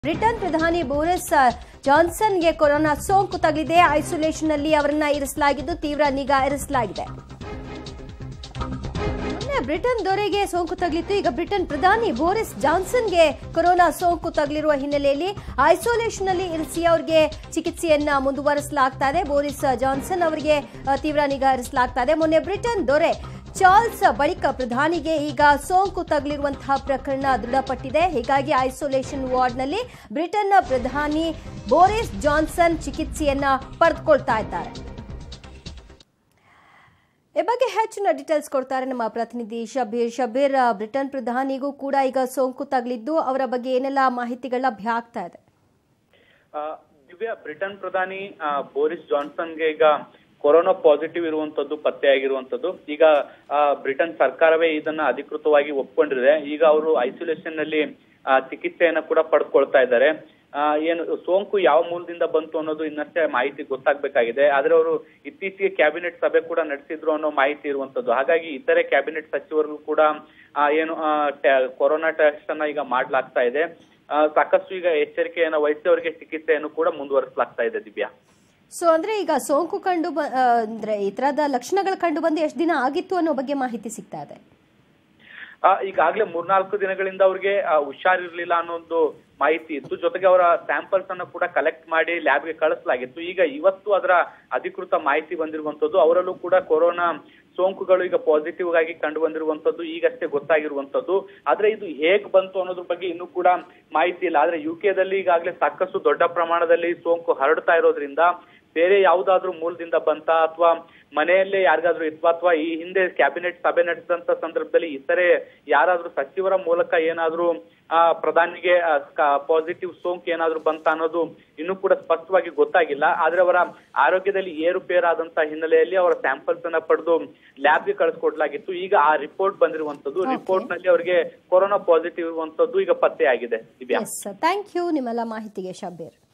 Britain ಪ್ರಧಾನಿ Boris ಜಾನ್ಸನ್ಗೆ corona ಸೋಂಕು ತಗುಲಿದೆ ಐಸೋಲೇಷನ್ ಅಲ್ಲಿ ಅವರನ್ನ ಇರಿಸಲಾಗಿದ್ದು ತೀವ್ರ ನಿಗಾ ಇರಿಸಲಾಗಿದೆ ಮೊನ್ನೆ ಬ್ರಿಟನ್ ದೊರೆಗೆ ಸೋಂಕು ತಗುಲಿತ್ತು ಈಗ ಬ್ರಿಟನ್ ಪ್ರಧಾನಿ ಬೋರಿಸ್ ಜಾನ್ಸನ್ಗೆ ಕೊರೋನಾ ಸೋಂಕು ತಗುಲಿರುವ ಹಿನ್ನೆಲೆಯಲ್ಲಿ ಐಸೋಲೇಷನ್ ಅಲ್ಲಿ ಇರಿಸಿ ಅವರಿಗೆ ಚಿಕಿತ್ಸೆಯನ್ನ ಮುಂದುವರಿಸಲಾಗ್ತಾ ಇದೆ ಬೋರಿಸ್ ಜಾನ್ಸನ್ ಅವರಿಗೆ ಅ, ತೀವ್ರ ನಿಗಾ ಇರಿಸಲಾಗ್ತಾ ಇದೆ ಮೊನ್ನೆ ಬ್ರಿಟನ್ ದೊರೆ ಚಾರ್ಲ್ಸ್ ಬಳಿಕ ಪ್ರಧಾನಿಗೆ ಈಗ ಸೋಂಕು ತಗುಲಿರುವಂತಹ ಪ್ರಕರಣ ದೃಢಪಟ್ಟಿದೆ ಹೀಗಾಗಿ ಐಸೋಲೇಷನ್ ವಾರ್ಡ್ನಲ್ಲಿ ಬ್ರಿಟನ್ನ ಪ್ರಧಾನಿ ಬೋರಿಸ್ ಜಾನ್ಸನ್ ಚಿಕಿತ್ಸೆಯನ್ನ ಪಡೆದುಕೊಳ್ತಾ ಇದ್ದಾರೆ ಈ ಬಗ್ಗೆ ಹೆಚ್ಚಿನ ಡೀಟೇಲ್ಸ್ ಕೊಡ್ತಾರೆ ನಮ್ಮ ಪ್ರತಿನಿಧಿ ಶಬೀರ್ ಶಬೀರ್ ಆ, ಬ್ರಿಟನ್ ಪ್ರಧಾನಿಗೂ ಕೂಡ ಈಗ ಸೋಂಕು ತಗುಲಿದ್ದು ಅವರ ಬಗ್ಗೆ ಏನೆಲ್ಲ ಮಾಹಿತಿಗಳ ಲಭ್ಯ ಆಗ್ತಾ ಇದೆ ಆ, ದಿವ್ಯಾ ಬ್ರಿಟನ್ ಪ್ರಧಾನಿ ಆ, ಬೋರಿಸ್ ಜಾನ್ಸನ್ಗೆ ಈಗ ಕೊರೋನಾ ಪಾಸಿಟಿವ್ ಇರುವಂತದ್ದು ಪತ್ತೆಯಾಗಿರುವಂತದ್ದು ಈಗ ಆ, ಬ್ರಿಟನ್ ಸರ್ಕಾರವೇ ಇದನ್ನ ಅಧಿಕೃತವಾಗಿ ಒಪ್ಕೊಂಡಿದೆ ಈಗ ಅವರು ಐಸೋಲೇಷನ್ ನಲ್ಲಿ ಆ, ಚಿಕಿತ್ಸೆಯನ್ನ ಕೂಡ ಪಡೆದುಕೊಳ್ತಾ ಇದ್ದಾರೆ ಆ, ಏನು ಸೋಂಕು ಯಾವ ಮೂಲದಿಂದ ಬಂತು ಅನ್ನೋದು ಇನ್ನಷ್ಟೇ ಮಾಹಿತಿ ಗೊತ್ತಾಗ್ಬೇಕಾಗಿದೆ ಆದ್ರೆ ಅವರು ಇತ್ತೀಚೆಗೆ ಕ್ಯಾಬಿನೆಟ್ ಸಭೆ ಕೂಡ ನಡೆಸಿದ್ರು ಅನ್ನೋ ಮಾಹಿತಿ ಇರುವಂತದ್ದು ಹಾಗಾಗಿ ಇತರೆ ಕ್ಯಾಬಿನೆಟ್ ಸಚಿವರಿಗೂ ಕೂಡ ಆ, ಏನು ಆ, ಟ್ಯಾ- ಕೊರೋನಾ ಟೆಸ್ಟ್ ಅನ್ನ ಈಗ ಮಾಡ್ಲಾಗ್ತಾ ಇದೆ ಆ, ಸಾಕಷ್ಟು ಈಗ ಎಚ್ಚರಿಕೆಯನ್ನು ವಹಿಸಿ ಅವರಿಗೆ ಚಿಕಿತ್ಸೆಯನ್ನು ಕೂಡ ಮುಂದುವರಿಸಲಾಗ್ತಾ ಇದೆ ದಿವ್ಯಾ ಸೊ ಅಂದ್ರೆ ಈಗ ಸೋಂಕು ಕಂಡು ಬ- ಆ, ಅಂದ್ರೆ ಈ ತರದ ಲಕ್ಷಣಗಳು ಕಂಡು ಬಂದು ಎಷ್ಟು ದಿನ ಆಗಿತ್ತು ಅನ್ನೋ ಬಗ್ಗೆ ಮಾಹಿತಿ ಸಿಗ್ತಾ ಇದೆ ಆ, ಈಗಾಗ್ಲೇ ಮೂರ್ನಾಲ್ಕು ದಿನಗಳಿಂದ ಅವ್ರಿಗೆ ಆ, ಹುಷಾರಿರ್ಲಿಲ್ಲ ಅನ್ನೋ ಒಂದು ಮಾಹಿತಿ ಇತ್ತು ಜೊತೆಗೆ ಅವರ ಸ್ಯಾಂಪಲ್ಸ್ ಅನ್ನು ಕೂಡ ಕಲೆಕ್ಟ್ ಮಾಡಿ ಲ್ಯಾಬ್ಗೆ ಕಳಿಸಲಾಗಿತ್ತು ಈಗ ಇವತ್ತು ಅದರ ಅಧಿಕೃತ ಮಾಹಿತಿ ಬಂದಿರುವಂತದ್ದು ಅವರಲ್ಲೂ ಕೂಡ ಕೊರೋನಾ ಸೋಂಕುಗಳು ಈಗ ಪಾಸಿಟಿವ್ ಆಗಿ ಕಂಡು ಬಂದಿರುವಂತದ್ದು ಈಗಷ್ಟೇ ಗೊತ್ತಾಗಿರುವಂತದ್ದು ಆದ್ರೆ ಇದು ಹೇಗ್ ಬಂತು ಅನ್ನೋದ್ರ ಬಗ್ಗೆ ಇನ್ನೂ ಕೂಡ ಮಾಹಿತಿ ಇಲ್ಲ ಆದ್ರೆ ಯು ದಲ್ಲಿ ಈಗಾಗಲೇ ಸಾಕಷ್ಟು ದೊಡ್ಡ ಪ್ರಮಾಣದಲ್ಲಿ ಸೋಂಕು ಹರಡ್ತಾ ಇರೋದ್ರಿಂದ ಬೇರೆ ಯಾವುದಾದ್ರೂ ಮೂಲದಿಂದ ಬಂತ ಅಥವಾ ಮನೆಯಲ್ಲೇ ಯಾರಿಗಾದ್ರೂ ಇತ್ವಾ ಅಥವಾ ಈ ಹಿಂದೆ ಕ್ಯಾಬಿನೆಟ್ ಸಭೆ ನಡೆಸಿದಂತ ಸಂದರ್ಭದಲ್ಲಿ ಇತರೆ ಯಾರಾದ್ರೂ ಸಚಿವರ ಮೂಲಕ ಏನಾದ್ರೂ ಆ ಪ್ರಧಾನಿಗೆ ಪಾಸಿಟಿವ್ ಸೋಂಕು ಏನಾದ್ರೂ ಬಂತ ಅನ್ನೋದು ಇನ್ನೂ ಕೂಡ ಸ್ಪಷ್ಟವಾಗಿ ಗೊತ್ತಾಗಿಲ್ಲ ಆದ್ರೆ ಅವರ ಆರೋಗ್ಯದಲ್ಲಿ ಏರುಪೇರಾದಂತ ಹಿನ್ನೆಲೆಯಲ್ಲಿ ಅವರ ಸ್ಯಾಂಪಲ್ಸ್ ಅನ್ನ ಪಡೆದು ಲ್ಯಾಬ್ಗೆ ಕಳಿಸ್ಕೊಡ್ಲಾಗಿತ್ತು ಈಗ ಆ ರಿಪೋರ್ಟ್ ಬಂದಿರುವಂತದ್ದು Okay. ರಿಪೋರ್ಟ್ ನಲ್ಲಿ ಅವರಿಗೆ ಕೊರೋನಾ ಪಾಸಿಟಿವ್ ಇರುವಂತದ್ದು ಈಗ ಪತ್ತೆಯಾಗಿದೆ ದಿವ್ಯಾ ಎಸ್ ಥ್ಯಾಂಕ್ ಯು ನಿಮ್ಮೆಲ್ಲ ಮಾಹಿತಿಗೆ ಶಬೀರ್